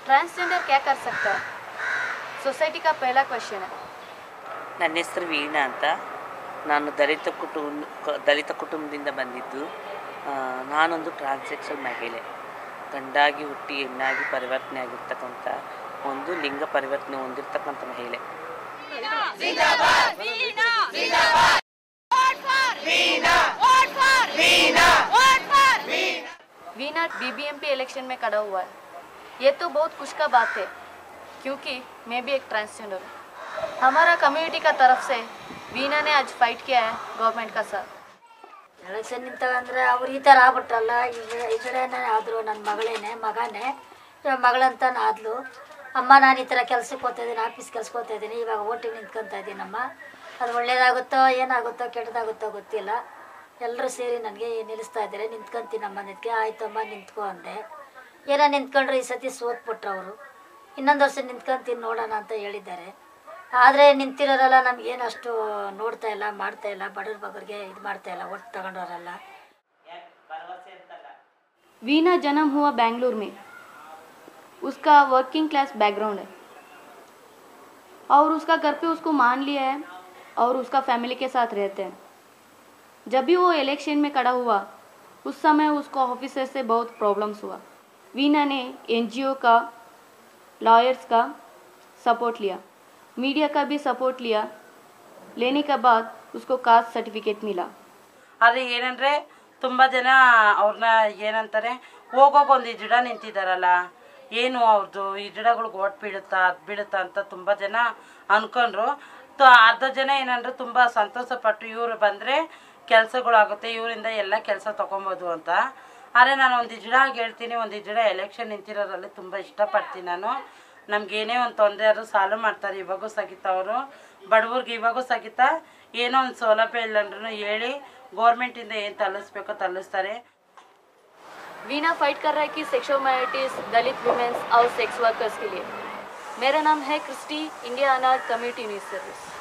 transgender क्या कर सकता है सोसाइटी का पहला क्वेश्चन है ನನ್ನ ಹೆಸರು ವೀಣಾ ಅಂತ ನಾನು ದಲಿತ ಕುಟುಂಬ ಕ- ದಲಿತ ಕುಟುಂಬದಿಂದ ಬಂದಿದ್ದು ಆ, ನಾನೊಂದು ಟ್ರಾನ್ಸೆಕ್ಷಲ್ ಮಹಿಳೆ ಗಂಡಾಗಿ ಹುಟ್ಟಿ ಹೆಣ್ಣಾಗಿ ಪರಿವರ್ತನೆ ಆಗಿರ್ತಕ್ಕಂಥ ಒಂದು ಲಿಂಗ ಪರಿವರ್ತನೆ ಹೊಂದಿರತಕ್ಕಂಥ ಮಹಿಳೆ वीना बीबीएमपी इलेक्शन में खड़ा हुआ है ये तो बहुत खुश का बात है क्योंकि मैं भी एक ट्रांसजेंडर हूँ हमारा कम्युनिटी का तरफ से वीना ने आज फाइट किया है गवर्नमेंट का साथ ಎಲೆಕ್ಷನ್ ನಿಂತಂದ್ರೆ ಅವ್ರು ಈ ಥರ ಆಗ್ಬಿಟ್ರಲ್ಲ ಈಗ ಈ ಕಡೆನೇ ಆದರು ನನ್ನ ಮಗಳೇನೆ ಮಗನೇ ಇವಾಗ ಮಗಳಂತ ಆದ್ಲು ಅಮ್ಮ ನಾನು ಈ ಥರ ಕೆಲ್ಸಕ್ಕೆ ಹೋಗ್ತಾ ಇದ್ದೀನಿ ಆಫೀಸ್ ಕೆಲ್ಸಕ್ಕೆ ಹೋಗ್ತಾ ಇದ್ದೀನಿ ಇವಾಗ ಓಟಿಗೆ ನಿಂತ್ಕೊತಾ ಇದ್ದೀನಮ್ಮ ಅದು ಒಳ್ಳೇದಾಗುತ್ತೋ ಏನಾಗುತ್ತೋ ಕೆಟ್ಟದಾಗುತ್ತೋ ಗೊತ್ತಿಲ್ಲ ಎಲ್ಲರೂ ಸೇರಿ ನನಗೆ ನಿಲ್ಲಿಸ್ತಾ ಇದ್ದಾರೆ ನಿಂತ್ಕೊಂತೀನಮ್ಮ ನಿಂತ್ಕೆ ಆಯ್ತಮ್ಮ ನಿಂತ್ಕೊ ಅಂದೆ ಏನೋ ನಿಂತ್ಕೊಂಡ್ರೆ ಈ ಸತಿ ಸೋತ್ಬಿಟ್ರು ಅವರು ಇನ್ನೊಂದು ವರ್ಷ ನಿಂತ್ಕೊಂತೀನಿ ನೋಡೋಣ ಅಂತ ಹೇಳಿದ್ದಾರೆ ಆದರೆ ನಿಂತಿರೋರೆಲ್ಲ ನಮ್ಗೇನು ಅಷ್ಟು ನೋಡ್ತಾ ಇಲ್ಲ ಮಾಡ್ತಾ ಇಲ್ಲ ಬಡವ್ರ ಬಗ್ಗರಿಗೆ ಇದು ಮಾಡ್ತಾ ಇಲ್ಲ ಒಟ್ಟು ತಗೊಂಡವರೆಲ್ಲ वीना जन्म हुआ बेंगलुरु में उसका वर्किंग क्लास बैकग्राउंड है और उसका घर पे उसको मान लिया है और उसका फैमिली के साथ रहते हैं जब भी वो इलेक्शन में खड़ा हुआ उस समय उसको ऑफिसर से बहुत प्रॉब्लम्स हुआ वीना ने एनजीओ का लॉयर्स का सपोर्ट लिया मीडिया का भी सपोर्ट लिया लेने के बाद उसको कास्ट सर्टिफिकेट मिला ಆದರೆ ಏನಂದರೆ ತುಂಬ ಜನ ಅವ್ರನ್ನ ಏನಂತಾರೆ ಹೋಗೋಕೆ ಒಂದು ಜಿಡ ನಿಂತಿದ್ದಾರಲ್ಲ ಏನು ಅವ್ರದ್ದು ಈ ಗಿಡಗಳಿಗೆ ಓಟ್ ಬೀಳುತ್ತಾ ಅದು ಬೀಳುತ್ತಾ ಅಂತ ತುಂಬ ಜನ ಅನ್ಕೊಂಡ್ರು ತ ಅರ್ಧ ಜನ ಏನಂದ್ರೆ ತುಂಬ ಸಂತೋಷಪಟ್ಟು ಇವರು ಬಂದರೆ ಕೆಲಸಗಳಾಗುತ್ತೆ ಇವರಿಂದ ಎಲ್ಲ ಕೆಲಸ ತೊಗೊಬೋದು ಅಂತ ಆದರೆ ನಾನು ಒಂದು ಜಿಡ ಹೇಳ್ತೀನಿ ಒಂದು ಜಿಡ ಎಲೆಕ್ಷನ್ ನಿಂತಿರೋದ್ರಲ್ಲಿ ತುಂಬ ಇಷ್ಟಪಡ್ತೀನಿ ನಾನು ನಮ್ಗೇನೇ ಒಂದು ತೊಂದರೆ ಆದರೂ ಸಾಲ್ವ್ ಮಾಡ್ತಾರೆ ಇವಾಗೂ ಸಹಿತ ಅವರು ಬಡವ್ರಿಗೆ ಇವಾಗೂ ಸಹಿತ ಏನೋ ಒಂದು ಸೌಲಭ್ಯ ಇಲ್ಲ ಅಂದ್ರೂ ಹೇಳಿ ಗೌರ್ಮೆಂಟಿಂದ ಏನು ತಲ್ಲಿಸ್ಬೇಕೋ ತಲ್ಲಿಸ್ತಾರೆ वीना फाइट कर रहा है कि सेक्सुअल माइनॉरिटीज दलित वुमेन्स और सेक्स वर्कर्स के लिए मेरा नाम है क्रिस्टी इंडिया अनाज कम्युनिटी न्यूज़ सर्विस